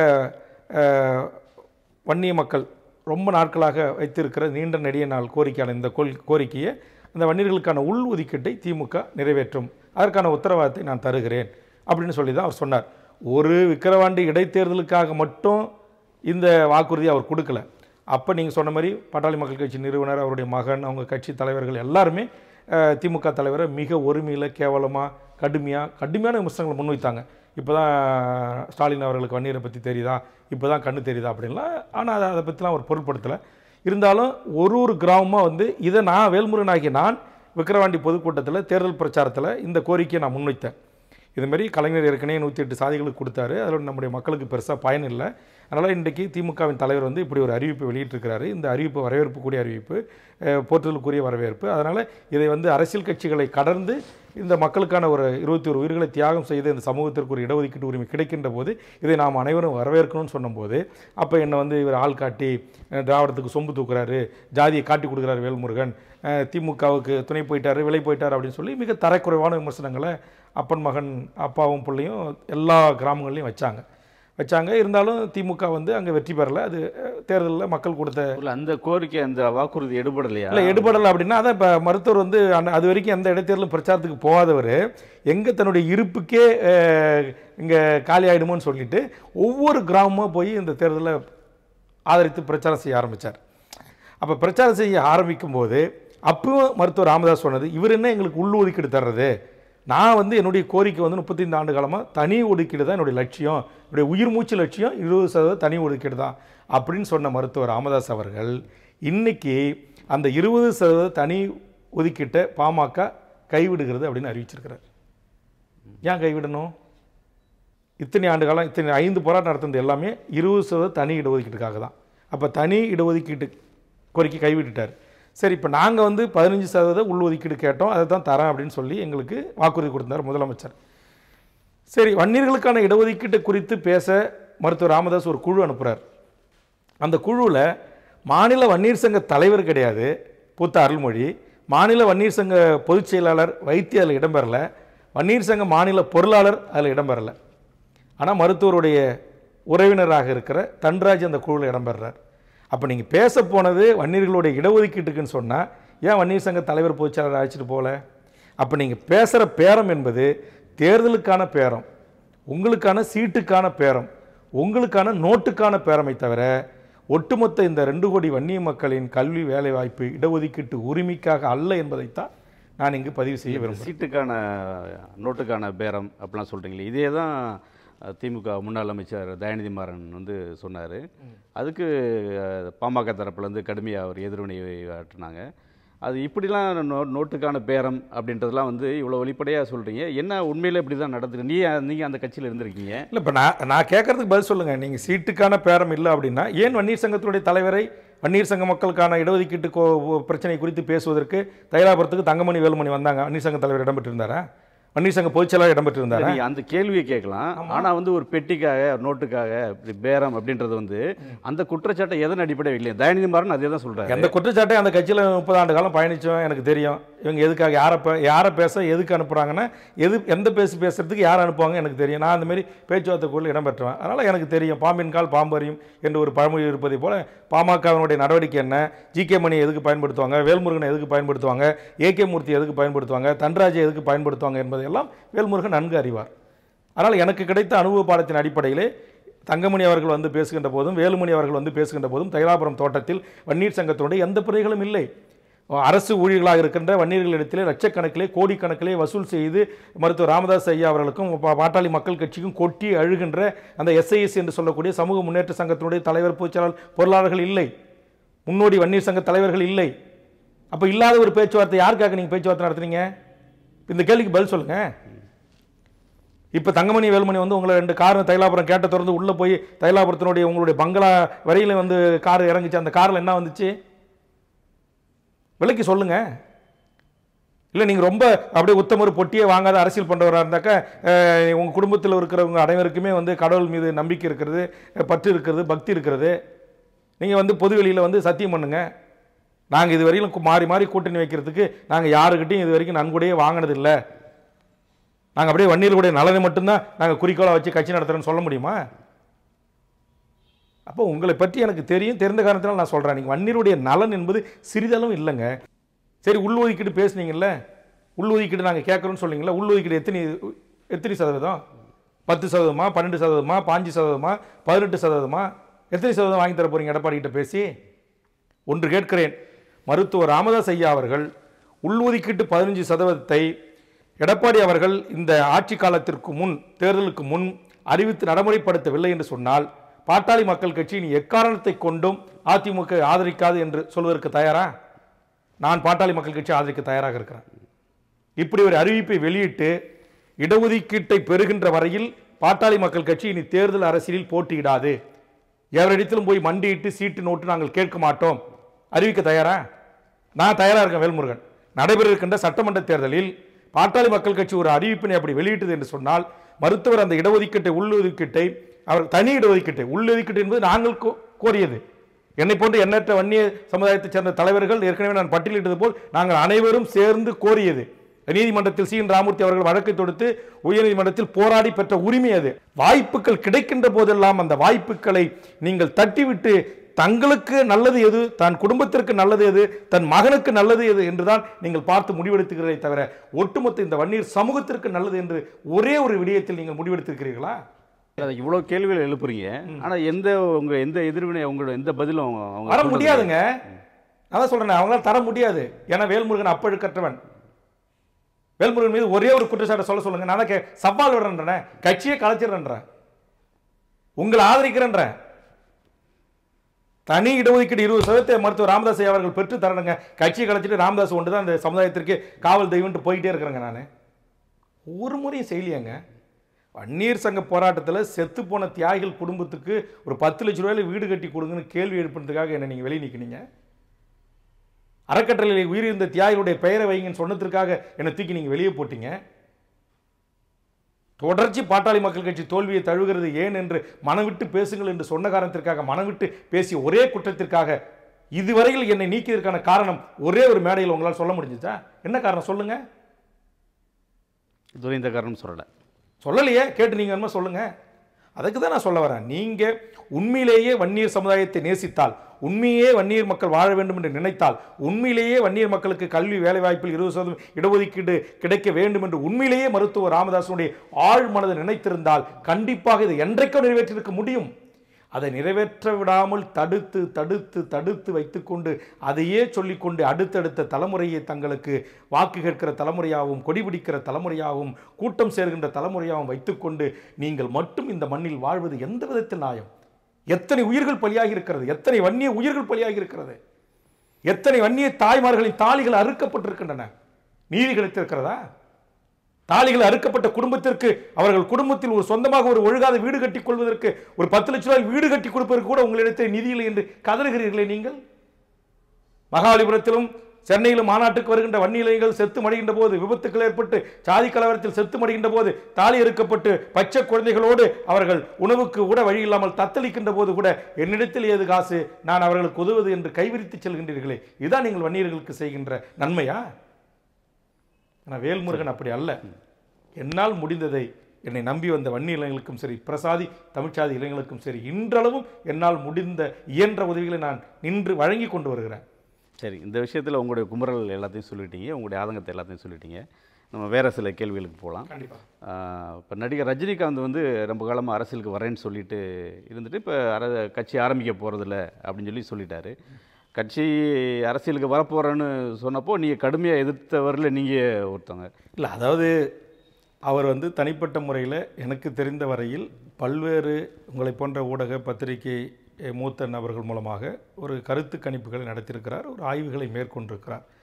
அஹ், வன்னிய மக்கள் ரொம்ப நாட்களாக வைத்திருக்கிற நீண்ட நெடிய நாள் கோரிக்கையான இந்த கோல் கோரிக்கையை அந்த வன்னியர்களுக்கான உள் ஒதுக்கீட்டை திமுக நிறைவேற்றும் அதற்கான உத்தரவாதத்தை நான் தருகிறேன் அப்படின்னு சொல்லி தான் அவர் சொன்னார் ஒரு விக்கிரவாண்டி இடைத்தேர்தலுக்காக மட்டும் இந்த வாக்குறுதியை அவர் கொடுக்கல அப்போ நீங்கள் சொன்ன மாதிரி பாட்டாளி மக்கள் கட்சி நிறுவனர் அவருடைய மகன் அவங்க கட்சி தலைவர்கள் எல்லாருமே அஹ், திமுக தலைவரை மிக ஒருமையில் கேவலமாக கடுமையாக கடுமையான விமர்சனங்களை முன்வைத்தாங்க இப்போ தான் ஸ்டாலின் அவர்களுக்கு வன்னியரை பற்றி தெரியுதா இப்போ தான் கண்ணு தெரியுதா அப்படின்லாம் ஆனால் அதை அதை பற்றிலாம் அவர் பொருட்படுத்தலை இருந்தாலும் ஒரு ஒரு கிராமமாக வந்து இதை நான் வேல்முருகனாகிய நான் விக்கிரவாண்டி பொதுக்கூட்டத்தில் தேர்தல் பிரச்சாரத்தில் இந்த கோரிக்கையை நான் முன்வைத்தேன் இதுமாரி கலைஞர் ஏற்கனவே நூற்றி எட்டு சாதிகளுக்கு கொடுத்தாரு அதில் நம்முடைய மக்களுக்கு பெருசாக பயன் இல்லை அதனால் இன்றைக்கி திமுகவின் தலைவர் வந்து இப்படி ஒரு அறிவிப்பு வெளியிட்டிருக்கிறாரு இந்த அறிவிப்பு வரவேற்புக்குரிய அறிவிப்பு அஹ், போற்றுதலுக்குரிய வரவேற்பு அதனால் இதை வந்து அரசியல் கட்சிகளை கடந்து இந்த மக்களுக்கான ஒரு இருபத்தி ஒரு உயிர்களை தியாகம் செய்து இந்த சமூகத்திற்கு ஒரு இடஒதுக்கீட்டு உரிமை கிடைக்கின்ற போது இதை நாம் அனைவரும் வரவேற்கணும்னு சொன்னபோது அப்போ என்னை வந்து இவர் ஆள் காட்டி அஹ், திராவிடத்துக்கு சொம்பு தூக்குறாரு ஜாதியை காட்டி கொடுக்குறாரு வேல்முருகன் அஹ், திமுகவுக்கு துணை போயிட்டாரு விலை போயிட்டார் அப்படின்னு சொல்லி மிக தரக்குறைவான விமர்சனங்களை அப்பன் மகன் அப்பாவும் பிள்ளையும் எல்லா கிராமங்கள்லையும் வச்சாங்க வச்சாங்க இருந்தாலும் திமுக வந்து அங்கே வெற்றி பெறலை அது தேர்தலில் மக்கள் கொடுத்த இல்ல அந்த கோரிக்கை அந்த வாக்குறுதி எடுபடலையா இல்லை எடுபடலை அப்படின்னா அதான் இப்போ மருத்துவர் வந்து அந்த- அது வரைக்கும் எந்த இடைத்தேர்தலும் பிரச்சாரத்துக்கு போகாதவர் எங்கே தன்னுடைய இருப்புக்கே இங்கே காலி ஆயிடுமோன்னு சொல்லிட்டு ஒவ்வொரு கிராமமாக போய் இந்த தேர்தலை ஆதரித்து பிரச்சாரம் செய்ய ஆரம்பித்தார் அப்போ பிரச்சாரம் செய்ய ஆரம்பிக்கும் போது அப்பவும் மருத்துவர் ராமதாஸ் சொன்னது இவர் என்ன எங்களுக்கு உள் ஒதுக்கீடு தர்றது நான் வந்து என்னுடைய கோரிக்கை வந்து முப்பத்தைந்து ஆண்டு காலமாக தனி ஒதுக்கீடு தான் என்னுடைய லட்சியம் என்னுடைய உயிர் மூச்சு லட்சியம் இருபது சதவீதம் தனி ஒதுக்கீடு தான் அப்படின்னு சொன்ன மருத்துவர் ராமதாஸ் அவர்கள் இன்னைக்கு அந்த இருபது சதவீத தனி ஒதுக்கீட்டை பாமக கைவிடுகிறது அப்படின்னு அறிவிச்சிருக்கிறார் ஏன் கைவிடணும் இத்தனை ஆண்டு காலம் இத்தனை ஐந்து போராட்டம் நடத்துனது எல்லாமே இருபது சதவீத தனி இடஒதுக்கீட்டுக்காக தான் அப்போ தனி இடஒதுக்கீட்டு கோரிக்கை கைவிட்டுட்டார் சரி இப்போ நாங்கள் வந்து பதினஞ்சு சதவீத உள்ஒதுக்கீடு கேட்டோம் அதை தான் தரேன் அப்படின்னு சொல்லி எங்களுக்கு வாக்குறுதி கொடுத்தார் முதலமைச்சர் சரி வன்னியர்களுக்கான இடஒதுக்கீட்டு குறித்து பேச மருத்துவர் ராமதாஸ் ஒரு குழு அனுப்புகிறார் அந்த குழுவில் மாநில வன்னியர் சங்க தலைவர் கிடையாது பூத்த அருள்மொழி மாநில வன்னியர் சங்க பொதுச் செயலாளர் வைத்திய அதில் இடம்பெறல வன்னியர் சங்க மாநில பொருளாளர் அதில் இடம்பெறல ஆனால் மருத்துவருடைய உறவினராக இருக்கிற தன்ராஜ் அந்த குழுவில் இடம்பெறார் அப்போ நீங்கள் பேச போனது வன்னியர்களுடைய இடஒதுக்கீட்டுக்குன்னு சொன்னால் ஏன் வன்னியர் சங்க தலைவர் பொதுச் செயலாளர் அழைச்சிட்டு போகல அப்போ நீங்கள் பேசுகிற பேரம் என்பது தேர்தலுக்கான பேரம் உங்களுக்கான சீட்டுக்கான பேரம் உங்களுக்கான நோட்டுக்கான பேரமை தவிர ஒட்டுமொத்த இந்த ரெண்டு கோடி வன்னிய மக்களின் கல்வி வேலைவாய்ப்பு இடஒதுக்கீட்டு உரிமைக்காக அல்ல என்பதைத்தான் நான் இங்கு பதிவு செய்ய விரும்புகிறேன் சீட்டுக்கான நோட்டுக்கான பேரம் அப்படிலாம் சொல்கிறீங்களே இதே தான் அஹ், திமுக முன்னாள் அமைச்சர் தயாநிதி மாறன் வந்து சொன்னார் அதுக்கு அஹ், பாமக தரப்புலேருந்து கடுமையாக அவர் எதிர்வினை ஆற்றினாங்க அது இப்படிலாம் நோ நோட்டுக்கான பேரம் அப்படின்றதெல்லாம் வந்து இவ்வளோ வெளிப்படையாக சொல்கிறீங்க என்ன உண்மையில் இப்படி தான் நடந்துருக்கு நீ நீங்கள் அந்த கட்சியில் இருந்திருக்கீங்க இல்லை இப்போ நான் நான் கேட்கறதுக்கு பதில் சொல்லுங்கள் நீங்கள் சீட்டுக்கான பேரம் இல்லை அப்படின்னா ஏன் வன்னியர் சங்கத்தினுடைய தலைவரை வன்னியர் சங்க மக்களுக்கான இடஒதுக்கீட்டு கோ- பிரச்சனை குறித்து பேசுவதற்கு தைலாபுரத்துக்கு தங்கமணி வேலுமணி வந்தாங்க வன்னியர் சங்க தலைவர் இடம்பெற்று இருந்தாரா வன்னியர் சங்க பொதுச்செயலாளர் இடம்பெற்று இருந்தாரா நீ அந்த கேள்வியை கேட்கலாம் ஆனால் வந்து ஒரு பெட்டிக்காக ஒரு நோட்டுக்காக இப்படி பேரம் அப்படின்றது வந்து அந்த குற்றச்சாட்டை எதன் அடிப்படையில் இல்லை தயாநிதி மாறன் அதே தான் சொல்கிறாரு எந்த குற்றச்சாட்டையும் அந்த கட்சியில் முப்பது ஆண்டு காலம் பயணித்தோம் எனக்கு தெரியும் இவங்க எதுக்காக யாரை பே யாரை பேச எதுக்கு அனுப்புகிறாங்கன்னா எது எந்த பேசி பேசுறதுக்கு யார் அனுப்புவாங்க எனக்கு தெரியும் நான் அந்த மாதிரி பேச்சுவார்த்தைக்குள்ள இடம்பெற்றுவேன் அதனால் எனக்கு தெரியும் பாம்பின் கால் பாம்பறியும் என்று ஒரு பழமொழி இருப்பதை போல பாமகவினுடைய நடவடிக்கை என்ன ஜி கே மணி எதுக்கு பயன்படுத்துவாங்க வேல்முருகனை எதுக்கு பயன்படுத்துவாங்க ஏகே மூர்த்தி எதுக்கு பயன்படுத்துவாங்க தன்ராஜை எதுக்கு பயன்படுத்துவாங்க என்பதையெல்லாம் வேல்முருகன் நன்கு அறிவார் அதனால் எனக்கு கிடைத்த அனுபவ பாடத்தின் அடிப்படையிலே தங்கமணி அவர்கள் வந்து பேசுகின்ற போதும் வேலுமணி அவர்கள் வந்து பேசுகின்ற போதும் தைலாபுரம் தோட்டத்தில் வன்னீர் சங்கத்தினுடைய எந்த பிறைகளும் இல்லை அரசு ஊழியர்களாக இருக்கின்ற வன்னியர்களிடத்திலே லட்சக்கணக்கிலே கோடிக்கணக்கிலே வசூல் செய்து மருத்துவர் ராமதாஸ் ஐயா அவர்களுக்கும் பா- பாட்டாளி மக்கள் கட்சிக்கும் கொட்டி அழுகின்ற அந்த எஸ்ஐஎஸ் என்று சொல்லக்கூடிய சமூக முன்னேற்ற சங்கத்தினுடைய தலைவர் பொதுச்செயலாளர் பொருளாளர்கள் இல்லை முன்னோடி வன்னியர் சங்க தலைவர்கள் இல்லை அப்போ இல்லாத ஒரு பேச்சுவார்த்தை யாருக்காக நீங்கள் பேச்சுவார்த்தை நடத்துறீங்க இந்த கேள்விக்கு பதில் சொல்லுங்க இப்போ தங்கமணி வேலுமணி வந்து உங்களை ரெண்டு கார் தைலாபுரம் கேட்ட திறந்து உள்ளே போய் தைலாபுரத்தினுடைய உங்களுடைய பங்களா வரையில வந்து கார் இறங்குச்சு அந்த காரில் என்ன வந்துச்சு விலைக்கு சொல்லுங்க இல்லை நீங்கள் ரொம்ப அப்படியே உத்தமர் பொட்டியே வாங்காத அரசியல் பண்ணுறவராக இருந்தாக்கா உங்கள் குடும்பத்தில் இருக்கிறவங்க அனைவருக்குமே வந்து கடவுள் மீது நம்பிக்கை இருக்கிறது அஹ், பற்று இருக்கிறது பக்தி இருக்கிறது நீங்கள் வந்து பொது வெளியில் வந்து சத்தியம் பண்ணுங்க நாங்கள் இது வரையிலும் கு- மாறி மாறி கூட்டணி வைக்கிறதுக்கு நாங்கள் யாருக்கிட்டையும் இது வரைக்கும் நன்கொடையே வாங்கினது இல்லை நாங்கள் அப்படியே வன்னியர்களுடைய நலனை மட்டும்தான் நாங்கள் குறிக்கோளாக வச்சு கட்சி நடத்துகிறோன்னு சொல்ல முடியுமா அப்போ உங்களை பற்றி எனக்கு தெரியும் தெரிந்த காரணத்தினால நான் சொல்கிறேன் நீங்கள் வன்னியருடைய நலன் என்பது சிறிதளவும் இல்லைங்க சரி உள்ஒதுக்கீடு பேசுனீங்கல்ல உள்ஒதுக்கீடு நாங்கள் கேட்குறோன்னு சொன்னீங்களா உள்ஒதுக்கீடு எத்தனை எத்தனை சதவீதம் பத்து சதவீதமா பன்னெண்டு சதவீதமா பாஞ்சு சதவீதமா பதினெட்டு சதவீதமா எத்தனை சதவீதம் வாங்கி தர போறீங்க எடப்பாடி கிட்ட பேசி ஒன்று கேட்கிறேன் மருத்துவர் ராமதாஸ் ஐயா அவர்கள் உள்ஒதுக்கீட்டு பதினஞ்சு சதவீதத்தை எடப்பாடி அவர்கள் இந்த ஆட்சி காலத்திற்கு முன் தேர்தலுக்கு முன் அறிவித்து நடைமுறைப்படுத்தவில்லை என்று சொன்னால் பாட்டாளி மக்கள் கட்சி நீ எக்காரணத்தை கொண்டும் அதிமுக ஆதரிக்காது என்று சொல்வதற்கு தயாரா நான் பாட்டாளி மக்கள் கட்சி ஆதரிக்க தயாராக இருக்கிறேன் இப்படி ஒரு அறிவிப்பை வெளியிட்டு இடஒதுக்கீட்டை பெறுகின்ற வரையில் பாட்டாளி மக்கள் கட்சி இனி தேர்தல் அரசியலில் போட்டியிடாது எவரிடத்திலும் போய் மண்டியிட்டு சீட்டு நோட்டு நாங்கள் கேட்க மாட்டோம் அறிவிக்க தயாரா நான் தயாரா இருக்கேன் வேல்முருகன் நடைபெற இருக்கின்ற சட்டமன்ற தேர்தலில் பாட்டாளி மக்கள் கட்சி ஒரு அறிவிப்பினை அப்படி வெளியிட்டது என்று சொன்னால் மருத்துவர் அந்த இடஒதுக்கீட்டை உள்ளொதுக்கீட்டை அவர் தனி இடஒதுக்கீட்டை உள்ளொதுக்கீட்டு என்பது நாங்கள் கோ- கோரியது என்னை போன்று எண்ணற்ற வன்னிய சமுதாயத்தைச் சேர்ந்த தலைவர்கள் ஏற்கனவே நான் பட்டியலிட்டது போல் நாங்கள் அனைவரும் சேர்ந்து கோரியது நீதிமன்றத்தில் சி என் ராமூர்த்தி அவர்கள் வழக்கை தொடுத்து உயர்நீதிமன்றத்தில் போராடி பெற்ற உரிமை அது வாய்ப்புகள் கிடைக்கின்ற போதெல்லாம் அந்த வாய்ப்புகளை நீங்கள் தட்டிவிட்டு தங்களுக்கு நல்லது எது தன் குடும்பத்திற்கு நல்லது எது தன் மகனுக்கு நல்லது எது என்றுதான் நீங்கள் பார்த்து முடிவெடுத்துகிறதை தவிர ஒட்டுமொத்த இந்த வன்னியர் சமூகத்திற்கு நல்லது என்று ஒரே ஒரு விடயத்தில் நீங்கள் முடிவெடுத்திருக்கிறீர்களா அதை இவ்வளோ கேள்விகள் எழுப்புறீங்க ஆனால் எந்த உங்க எந்த எதிர்வினை உங்களோட எந்த பதிலும் அவங்க அவங்க வர சொல்றது முடியாதுங்க அதான் சொல்றேன் அவங்களால தர முடியாது ஏன்னா வேல்முருகன் அப்பழுக்கற்றவன் வேல்முருகன் மீது ஒரே ஒரு குற்றச்சாட்டை சொல்ல சொல்லுங்க நான் தான் கே- சவால் விடுறேன் கட்சியை கலைச்சிடுறேன் உங்களை ஆதரிக்கிறேன்றேன் தனி இடஒதுக்கீடு இருபது சதவீதத்தை மருத்துவர் ராமதாஸ் ஐயா அவர்கள் பெற்று தரணுங்க கட்சியை கலைச்சிட்டு ராமதாஸ் ஒன்று தான் இந்த சமுதாயத்திற்கு காவல் தெய்வம்ட்டு போயிட்டே இருக்கிறேங்க நான் ஒரு முறையும் செய்யலையாங்க வன்னியர் சங்க போராட்டத்தில் செத்து போன தியாகிகள் குடும்பத்துக்கு ஒரு பத்து லட்ச ரூபாயில வீடு கட்டி கொடுங்கன்னு கேள்வி எழுப்புறதுக்காக என்ன நீங்கள் வெளியே நிற்கினீங்க அறக்கட்டளையில் உயிரிழந்த தியாகிகளுடைய பெயரை வைங்கன்னு சொன்னதற்காக என்னை தூக்கி நீங்கள் வெளியே போட்டீங்க தொடர்ச்சி பாட்டாளி மக்கள் கட்சி தோல்வியை தழுவுகிறது ஏன் என்று மனவிட்டு பேசுங்கள் என்று சொன்ன காரணத்திற்காக மனவிட்டு பேசிய ஒரே குற்றத்திற்காக இதுவரையில் என்னை நீக்கியதற்கான காரணம் ஒரே ஒரு மேடையில் உங்களால் சொல்ல முடிஞ்சுச்சா என்ன காரணம் சொல்லுங்க இதுவரை இந்த காரணம் சொல்லலை சொல்லலையே கேட்டு நீங்க என்ன சொல்லுங்க அதுக்கு தான் நான் சொல்ல வரேன் நீங்க உண்மையிலேயே வன்னியர் சமுதாயத்தை நேசித்தால் உண்மையே வன்னியர் மக்கள் வாழ வேண்டும் என்று நினைத்தால் உண்மையிலேயே வன்னியர் மக்களுக்கு கல்வி வேலைவாய்ப்பில் இருபது சதவீதம் இடஒதுக்கீடு கிடைக்க வேண்டும் என்று உண்மையிலேயே மருத்துவர் ராமதாசனுடைய ஆழ் மனதை நினைத்திருந்தால் கண்டிப்பாக இதை என்றைக்கும் நிறைவேற்றியிருக்க முடியும் அதை நிறைவேற்ற விடாமல் தடுத்து தடுத்து தடுத்து வைத்துக்கொண்டு அதையே சொல்லிக்கொண்டு அடுத்தடுத்த தலைமுறையை தங்களுக்கு வாக்கு கேட்கிற தலைமுறையாகவும் கொடி பிடிக்கிற தலைமுறையாகவும் கூட்டம் சேர்கின்ற தலைமுறையாகவும் வைத்துக்கொண்டு நீங்கள் மட்டும் இந்த மண்ணில் வாழ்வது எந்த விதத்தில் நியாயம் எத்தனை உயிர்கள் பலியாகி இருக்கிறது எத்தனை வன்னிய உயிர்கள் பலியாகி இருக்கிறது எத்தனை வன்னிய தாய்மார்களின் தாலிகள் அறுக்கப்பட்டிருக்கின்றன நீதி கிடைத்திருக்கிறதா தாலிகள் அறுக்கப்பட்ட குடும்பத்திற்கு அவர்கள் குடும்பத்தில் ஒரு சொந்தமாக ஒரு ஒழுகாத வீடு கட்டிக் கொள்வதற்கு ஒரு பத்து லட்ச ரூபாய் வீடு கட்டி கொடுப்பதற்கு கூட உங்களிடத்தில் நிதி இல்லை என்று கதறுகிறீர்களே நீங்கள் மகாபலிபுரத்திலும் சென்னையிலும் மாநாட்டுக்கு வருகின்ற வன்னியலைகள் செத்து மடிகின்ற போது விபத்துக்கள் ஏற்பட்டு சாதி கலவரத்தில் செத்து மடிகின்ற போது தாலி அறுக்கப்பட்டு பச்சை குழந்தைகளோடு அவர்கள் உணவுக்கு கூட வழி இல்லாமல் தத்தளிக்கின்ற போது கூட என்னிடத்தில் ஏது காசு நான் அவர்களுக்கு உதவுவது என்று கைவிரித்து செல்கின்றீர்களே இதுதான் நீங்கள் வன்னியர்களுக்கு செய்கின்ற நன்மையா ஆனால் வேல்முருகன் அப்படி அல்ல என்னால் முடிந்ததை என்னை நம்பி வந்த வன்னி இளைஞர்களுக்கும் சரி பிரசாதி தமிழ்ச்சாதி இளைஞர்களுக்கும் சரி இன்றளவும் என்னால் முடிந்த இயன்ற உதவிகளை நான் நின்று வழங்கி கொண்டு வருகிறேன் சரி இந்த விஷயத்தில் உங்களுடைய குமுறல் எல்லாத்தையும் சொல்லிட்டீங்க உங்களுடைய ஆதங்கத்தை எல்லாத்தையும் சொல்லிட்டீங்க நம்ம வேறு சில கேள்விகளுக்கு போகலாம் கண்டிப்பாக இப்போ நடிகர் ரஜினிகாந்த் வந்து ரொம்ப காலமாக அரசியலுக்கு வரேன்னு சொல்லிட்டு இருந்துட்டு இப்போ அர கட்சி ஆரம்பிக்க போகிறதில்ல அப்படின்னு சொல்லி சொல்லிட்டாரு கட்சி அரசியலுக்கு வரப்போகிறேன்னு சொன்னப்போ நீங்கள் கடுமையாக எதிர்த்தவரில் நீங்கள் ஒருத்தவங்க இல்லை அதாவது அவர் வந்து தனிப்பட்ட முறையில் எனக்கு தெரிந்த வரையில் பல்வேறு உங்களை போன்ற ஊடக பத்திரிகை அஹ், மூத்த நபர்கள் மூலமாக ஒரு கருத்து கணிப்புகளை நடத்தியிருக்கிறார் ஒரு ஆய்வுகளை மேற்கொண்டிருக்கிறார்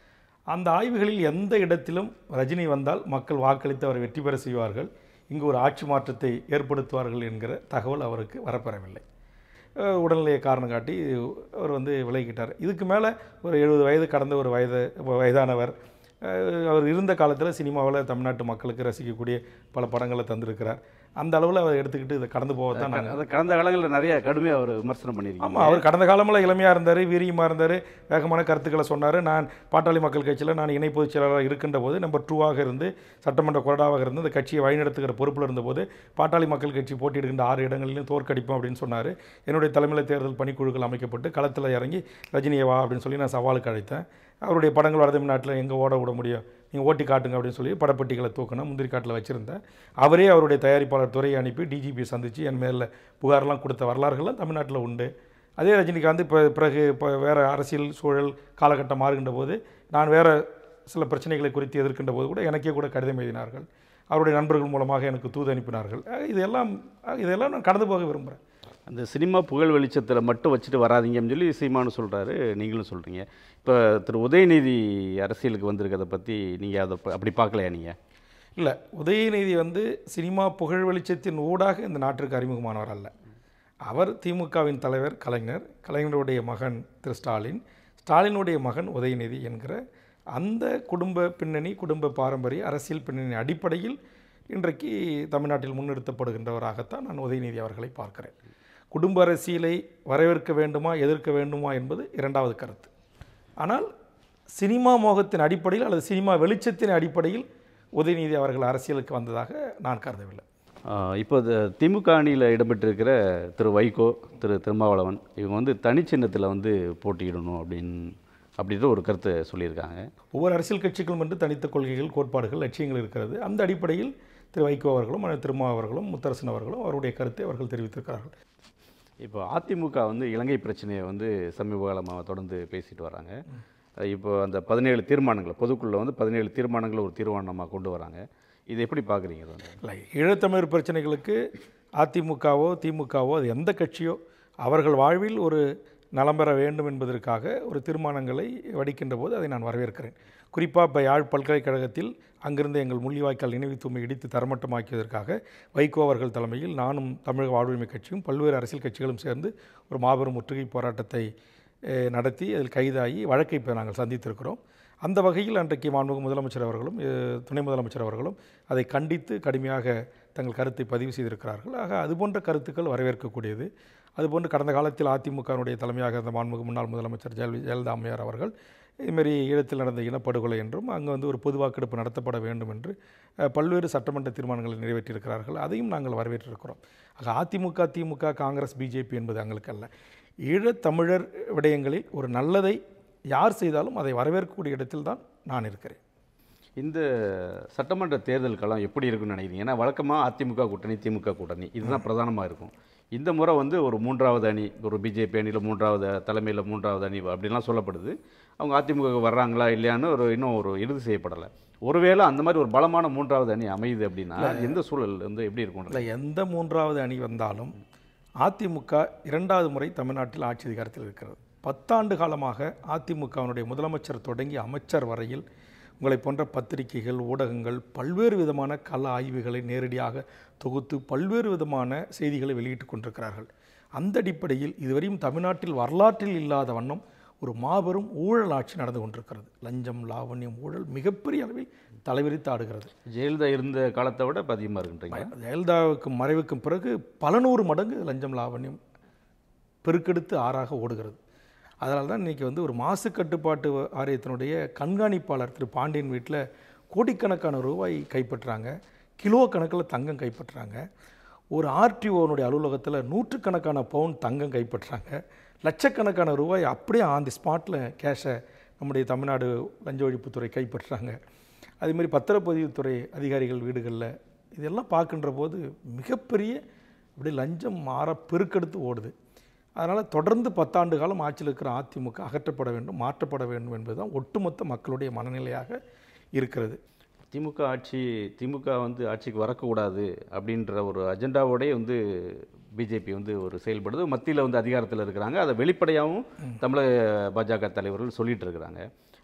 அந்த ஆய்வுகளில் எந்த இடத்திலும் ரஜினி வந்தால் மக்கள் வாக்களித்து அவரை வெற்றி பெற செய்வார்கள் இங்கு ஒரு ஆட்சி மாற்றத்தை ஏற்படுத்துவார்கள் என்கிற தகவல் அவருக்கு வரப்பெறவில்லை அஹ் உடல்நிலையை காரணம் காட்டி அவர் வந்து விலகிட்டார் இதுக்கு மேலே ஒரு எழுபது வயது கடந்த ஒரு வயது வயதானவர் அஹ் அவர் இருந்த காலத்தில் சினிமாவில் தமிழ்நாட்டு மக்களுக்கு ரசிக்கக்கூடிய பல படங்களை தந்திருக்கிறார் அந்த அளவில் அவர் எடுத்துக்கிட்டு இதை கடந்து போக தான் நாங்கள் அதை கடந்த காலங்களில் நிறைய கடுமையாக அவர் விமர்சனம் பண்ணியிருக்கீங்க ஆமாம் அவர் கடந்த காலமெல்லாம் இளமையாக இருந்தார் வீரியமாக இருந்தார் வேகமான கருத்துக்களை சொன்னார் நான் பாட்டாளி மக்கள் கட்சியில் நான் இணை பொதுச் செயலாளராக இருக்கின்ற போது நம்பர் டூவாக இருந்து சட்டமன்ற கொறடாவாக இருந்து இந்த கட்சியை வழிநடத்துகிற பொறுப்பில் இருந்தபோது பாட்டாளி மக்கள் கட்சி போட்டியிடுகின்ற ஆறு இடங்களிலும் தோற்கடிப்போம் அப்படின்னு சொன்னார் என்னுடைய தலைமையில் தேர்தல் பணிக்குழுக்கள் அமைக்கப்பட்டு களத்தில் இறங்கி ரஜினியை வா அப்படின்னு சொல்லி நான் சவாலுக்கு அழைத்தேன் அவருடைய படங்கள் வட தமிழ்நாட்டில் எங்கே ஓட விட முடியும் நீங்கள் ஓட்டி காட்டுங்க அப்படின்னு சொல்லி படப்பெட்டிகளை தூக்கணும் முந்திரி காட்டில் வச்சுருந்தேன் அவரே அவருடைய தயாரிப்பாளர் துறையை அனுப்பி டிஜிபி சந்தித்து என் மேலில் புகார்லாம் கொடுத்த வரலாறுகள்லாம் தமிழ்நாட்டில் உண்டு அதே ரஜினிகாந்த் இப்போ பிறகு இப்போ வேறு அரசியல் சூழல் காலகட்டம் மாறுகின்ற போது நான் வேறு சில பிரச்சனைகளை குறித்து எதிர்க்கின்ற போது கூட எனக்கே கூட கடிதம் எழுதினார்கள் அவருடைய நண்பர்கள் மூலமாக எனக்கு தூது அனுப்பினார்கள் அஹ் இதெல்லாம் அஹ் இதெல்லாம் நான் கடந்து போக விரும்புகிறேன் அந்த சினிமா புகழ் வெளிச்சத்தில் மட்டும் வச்சுட்டு வராதீங்கன்னு சொல்லி சீமானு சொல்கிறாரு நீங்களும் சொல்கிறீங்க இப்போ திரு உதயநிதி அரசியலுக்கு வந்திருக்கிறத பற்றி நீங்கள் அதை ப- அப்படி பார்க்கலையா நீங்கள் இல்லை உதயநிதி வந்து சினிமா புகழ் வெளிச்சத்தின் ஊடாக இந்த நாட்டிற்கு அறிமுகமானவர் அல்ல அவர் திமுகவின் தலைவர் கலைஞர் கலைஞருடைய மகன் திரு ஸ்டாலின் ஸ்டாலினுடைய மகன் உதயநிதி என்கிற அந்த குடும்ப பின்னணி குடும்ப பாரம்பரிய அரசியல் பின்னணி அடிப்படையில் இன்றைக்கு தமிழ்நாட்டில் முன்னெடுத்தப்படுகின்றவராகத்தான் நான் உதயநிதி அவர்களை பார்க்கிறேன் குடும்ப அரசியலை வரவேற்க வேண்டுமா எதிர்க்க வேண்டுமா என்பது இரண்டாவது கருத்து ஆனால் சினிமா மோகத்தின் அடிப்படையில் அல்லது சினிமா வெளிச்சத்தின் அடிப்படையில் உதயநிதி அவர்கள் அரசியலுக்கு வந்ததாக நான் கருதவில்லை ஆஹ் இப்போ இந்த திமுக அணியில் இடம்பெற்றிருக்கிற திரு வைகோ திரு திருமாவளவன் இவங்க வந்து தனிச்சின்னத்தில் வந்து போட்டியிடணும் அப்படின்னு அப்படின்ற ஒரு கருத்தை சொல்லியிருக்காங்க ஒவ்வொரு அரசியல் கட்சிகளும் என்று தனித்த கொள்கைகள் கோட்பாடுகள் லட்சியங்கள் இருக்கிறது அந்த அடிப்படையில் திரு வைகோ அவர்களும் அண்ணன் திருமா அவர்களும் முத்தரசன் அவர்களும் அவருடைய கருத்தை அவர்கள் தெரிவித்திருக்கிறார்கள் இப்போ அதிமுக வந்து இலங்கை பிரச்சனையை வந்து சமீப காலமாக தொடர்ந்து பேசிட்டு வராங்க அஹ் இப்போ அந்த பதினேழு தீர்மானங்களை பொதுக்குள்ள வந்து பதினேழு தீர்மானங்களை ஒரு தீர்மானமாக கொண்டு வராங்க இது எப்படி பார்க்குறீங்க இது வந்து இல்லை ஈழத்தமிழர் பிரச்சனைகளுக்கு அதிமுகவோ திமுகவோ அது எந்த கட்சியோ அவர்கள் வாழ்வில் ஒரு நலம் பெற வேண்டும் என்பதற்காக ஒரு தீர்மானங்களை வடிக்கின்ற போது அதை நான் வரவேற்கிறேன் குறிப்பாக இப்போ யாழ் பல்கலைக்கழகத்தில் அங்கிருந்து எங்கள் முள்ளிவாய்க்கால் நினைவு தூய்மை இடித்து தரமட்டமாக்கியதற்காக வைகோ அவர்கள் தலைமையில் நானும் தமிழக வாழ்வுரிமை கட்சியும் பல்வேறு அரசியல் கட்சிகளும் சேர்ந்து ஒரு மாபெரும் முற்றுகை போராட்டத்தை அஹ், நடத்தி அதில் கைதாகி வழக்கை இப்போ நாங்கள் சந்தித்திருக்கிறோம் அந்த வகையில் அன்றைக்கு மாண்புமிகு முதலமைச்சர் அவர்களும் அஹ், துணை முதலமைச்சர் அவர்களும் அதை கண்டித்து கடுமையாக தங்கள் கருத்தை பதிவு செய்திருக்கிறார்கள் ஆக அதுபோன்ற கருத்துக்கள் வரவேற்கக்கூடியது அதுபோன்று கடந்த காலத்தில் அதிமுகவினுடைய தலைமையாக இருந்த மாண்புமிகு முன்னாள் முதலமைச்சர் ஜெயல ஜெயலலிதா அம்மையார் அவர்கள் இதுமாரி ஈழத்தில் நடந்த இனப்படுகொலை என்றும் அங்கே வந்து ஒரு பொது வாக்கெடுப்பு நடத்தப்பட வேண்டும் என்று அஹ், பல்வேறு சட்டமன்ற தீர்மானங்களை நிறைவேற்றியிருக்கிறார்கள் அதையும் நாங்கள் வரவேற்றிருக்கிறோம் ஆக அதிமுக திமுக காங்கிரஸ் பிஜேபி என்பது எங்களுக்கு அல்ல ஈழத்தமிழர் விடயங்களில் ஒரு நல்லதை யார் செய்தாலும் அதை வரவேற்கக்கூடிய இடத்தில் தான் நான் இருக்கிறேன் இந்த சட்டமன்ற தேர்தல் களம் எப்படி இருக்குன்னு நினைக்கிறீங்க ஏன்னா வழக்கமாக அதிமுக கூட்டணி திமுக கூட்டணி இதுதான் பிரதானமாக இருக்கும் இந்த முறை வந்து ஒரு மூன்றாவது அணி ஒரு பிஜேபி அணியில் மூன்றாவது தலைமையில் மூன்றாவது அணி அப்படிலாம் சொல்லப்படுது அவங்க அதிமுக வர்றாங்களா இல்லையான்னு ஒரு இன்னும் ஒரு இறுதி செய்யப்படலை ஒருவேளை அந்த மாதிரி ஒரு பலமான மூன்றாவது அணி அமையுது அப்படின்னா எந்த சூழல் வந்து எப்படி இருக்கும் இல்லை எந்த மூன்றாவது அணி வந்தாலும் அதிமுக இரண்டாவது முறை தமிழ்நாட்டில் ஆட்சி அதிகாரத்தில் இருக்கிறது பத்தாண்டு காலமாக அதிமுகவினுடைய முதலமைச்சர் தொடங்கி அமைச்சர் வரையில் உங்களை போன்ற பத்திரிகைகள் ஊடகங்கள் பல்வேறு விதமான கள ஆய்வுகளை நேரடியாக தொகுத்து பல்வேறு விதமான செய்திகளை வெளியிட்டு கொண்டிருக்கிறார்கள் அந்த அடிப்படையில் இதுவரையும் தமிழ்நாட்டில் வரலாற்றில் இல்லாத வண்ணம் ஒரு மாபெரும் ஊழல் ஆட்சி நடந்து கொண்டிருக்கிறது லஞ்சம் லாவண்யம் ஊழல் மிகப்பெரிய அளவில் தலைவிரித்து ஆடுகிறது ஜெயலலிதா இருந்த காலத்தை விட இப்போ அதிகமாக இருக்குன்றீங்க ஜெயலலிதாவுக்கும் மறைவுக்கும் பிறகு பல நூறு மடங்கு லஞ்சம் லாவண்யம் பெருக்கெடுத்து ஆறாக ஓடுகிறது அதனால தான் இன்றைக்கி வந்து ஒரு மாசு கட்டுப்பாட்டு ஆணையத்தினுடைய கண்காணிப்பாளர் திரு பாண்டியன் வீட்டில் கோடிக்கணக்கான ரூபாய் கைப்பற்றுறாங்க கிலோ கணக்கில் தங்கம் கைப்பற்றுறாங்க ஒரு ஆர்டிஓனுடைய அலுவலகத்தில் நூற்றுக்கணக்கான பவுன் தங்கம் கைப்பற்றுறாங்க லட்சக்கணக்கான ரூபாய் அப்படியே ஆன் தி ஸ்பாட்டில் கேஷை நம்முடைய தமிழ்நாடு லஞ்ச ஒழிப்புத்துறை கைப்பற்றுறாங்க அதேமாதிரி பத்திரப்பதிவுத்துறை அதிகாரிகள் வீடுகளில் இதெல்லாம் பார்க்கின்ற போது மிகப்பெரிய அப்படி லஞ்சம் மாற பெருக்கெடுத்து ஓடுது அதனால் தொடர்ந்து பத்தாண்டு காலம் ஆட்சியில் இருக்கிற அதிமுக அகற்றப்பட வேண்டும் மாற்றப்பட வேண்டும் என்பதுதான் ஒட்டுமொத்த மக்களுடைய மனநிலையாக இருக்கிறது திமுக ஆட்சி திமுக வந்து ஆட்சிக்கு வரக்கூடாது அப்படின்ற ஒரு அஜெண்டாவோடய வந்து பிஜேபி வந்து ஒரு செயல்படுது மத்தியில் வந்து அதிகாரத்தில் இருக்கிறாங்க அதை வெளிப்படையாகவும் தமிழக பாஜக தலைவர்கள் சொல்லிட்டு இருக்கிறாங்க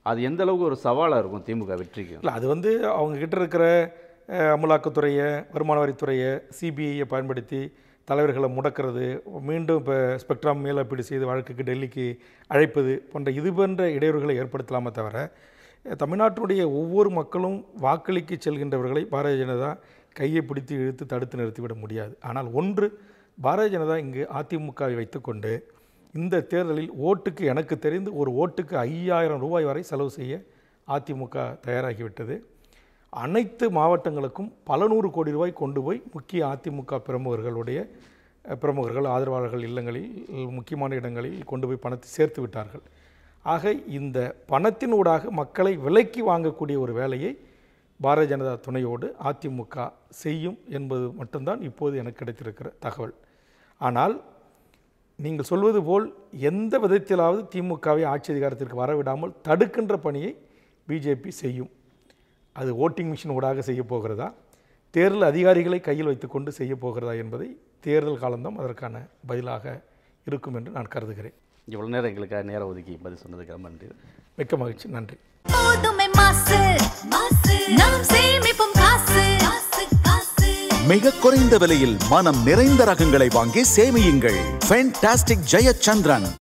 அது எந்த அளவுக்கு ஒரு சவாலாக இருக்கும் திமுக வெற்றிக்கு இல்லை அது வந்து அவங்க கிட்ட இருக்கிற அஹ், அமலாக்கத்துறையை வருமான வரித்துறையை சிபிஐயை பயன்படுத்தி தலைவர்களை முடக்கிறது மீண்டும் இப்போ ஸ்பெக்ட்ரம் மேலப்பீடு செய்து வழக்குக்கு டெல்லிக்கு அழைப்பது போன்ற இது போன்ற இடையூறுகளை ஏற்படுத்தலாமே தவிர அஹ், தமிழ்நாட்டினுடைய ஒவ்வொரு மக்களும் வாக்களிக்க செல்கின்றவர்களை பாரதிய ஜனதா கையை பிடித்து இழுத்து தடுத்து நிறுத்திவிட முடியாது ஆனால் ஒன்று பாரதிய ஜனதா இங்கு அதிமுகவை வைத்துக்கொண்டு இந்த தேர்தலில் ஓட்டுக்கு எனக்கு தெரிந்து ஒரு ஓட்டுக்கு ஐயாயிரம் ரூபாய் வரை செலவு செய்ய அதிமுக தயாராகிவிட்டது அனைத்து மாவட்டங்களுக்கும் பல நூறு கோடி ரூபாய் கொண்டு போய் முக்கிய அதிமுக பிரமுகர்களுடைய அஹ், பிரமுகர்கள் ஆதரவாளர்கள் இல்லங்களில் முக்கியமான இடங்களில் கொண்டு போய் பணத்தை சேர்த்து விட்டார்கள் ஆக இந்த பணத்தின் ஊடாக மக்களை விலைக்கு வாங்கக்கூடிய ஒரு வேலையை பாரதிய ஜனதா துணையோடு அதிமுக செய்யும் என்பது மட்டும்தான் இப்போது எனக்கு கிடைத்திருக்கிற தகவல் ஆனால் நீங்கள் சொல்வது போல் எந்த விதத்திலாவது திமுகவை ஆட்சி அதிகாரத்திற்கு வரவிடாமல் தடுக்கின்ற பணியை பிஜேபி செய்யும் அது ஓட்டிங் மிஷின் ஊடாக செய்ய போகிறதா தேர்தல் அதிகாரிகளை கையில் வைத்துக்கொண்டு செய்ய போகிறதா என்பதை தேர்தல் காலம்தான் அதற்கான பதிலாக இருக்கும் என்று நான் கருதுகிறேன் இவ்வளோ நேரம் எங்களுக்காக நேரம் ஒதுக்கி பதில் சொன்னதுக்காக நன்றி மிக்க மகிழ்ச்சி நன்றி போதுமை மாசு மாசு நாம் சேமிப்போம் காசு காசு காசு மிக குறைந்த விலையில் மனம் நிறைந்த ரகங்களை வாங்கி சேமியுங்கள் ஃபென்டாஸ்டிக் ஜெயச்சந்திரன்